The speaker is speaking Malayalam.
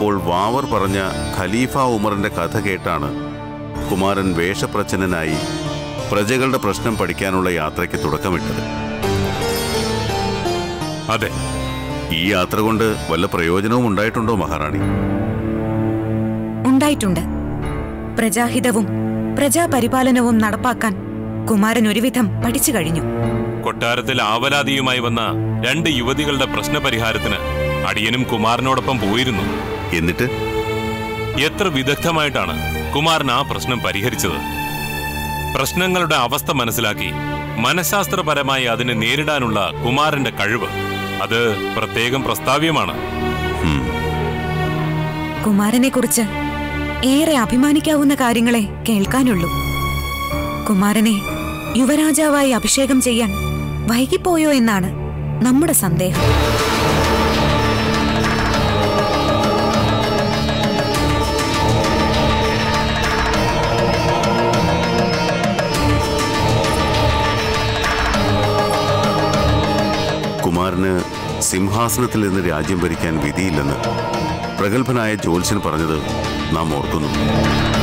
അപ്പോൾ വാവർ പറഞ്ഞ ഖലീഫ ഉമറിന്റെ കഥ കേട്ടാണ് കുമാരൻ വേഷപ്രച്ഛന്നനായി പ്രജകളുടെ പ്രശ്നം പഠിക്കാനുള്ള യാത്രയ്ക്ക് തുടക്കമിട്ടത് അതെ ഈ യാത്ര കൊണ്ട് വല്ല പ്രയോജനവും ഉണ്ടായിട്ടുണ്ടോ മഹാറാണി ഉണ്ടായിട്ടുണ്ട് പ്രജാഹിതവും പ്രജാപരിപാലനവും നടപ്പാക്കാൻ കുമാരൻ ഒരുവിധം പഠിച്ചു കഴിഞ്ഞു കൊട്ടാരത്തിൽ ആവലാതിയുമായി വന്ന രണ്ട് യുവതികളുടെ പ്രശ്നപരിഹാരത്തിന് അടിയനും കുമാരനോടൊപ്പം പോയിരുന്നു എന്നിട്ട് എത്ര വിദഗ്ധമായിട്ടാണ് കുമാരൻ ആ പ്രശ്നം പരിഹരിച്ചത് പ്രശ്നങ്ങളുടെ അവസ്ഥ മനസ്സിലാക്കി മനഃശാസ്ത്രപരമായി അതിനെ നേരിടാനുള്ള കുമാരന്റെ കഴിവ് അത് പ്രത്യേകം പ്രസ്താവ്യമാണ് ഉം, കുമാരനെ കുറിച്ച് ഏറെ അഭിമാനിക്കാവുന്ന കാര്യങ്ങളെ കേൾക്കാനുള്ളൂ കുമാരനെ യുവരാജാവായി അഭിഷേകം ചെയ്യാൻ വൈകിപ്പോയോ എന്നാണ് നമ്മുടെ സന്ദേഹം കുമാരന് സിംഹാസനത്തിൽ നിന്ന് രാജ്യം ഭരിക്കാൻ വിധിയില്ലെന്ന് പ്രഗത്ഭനായ ജ്യോത്സ്യൻ പറഞ്ഞത് നാം ഓർക്കുന്നു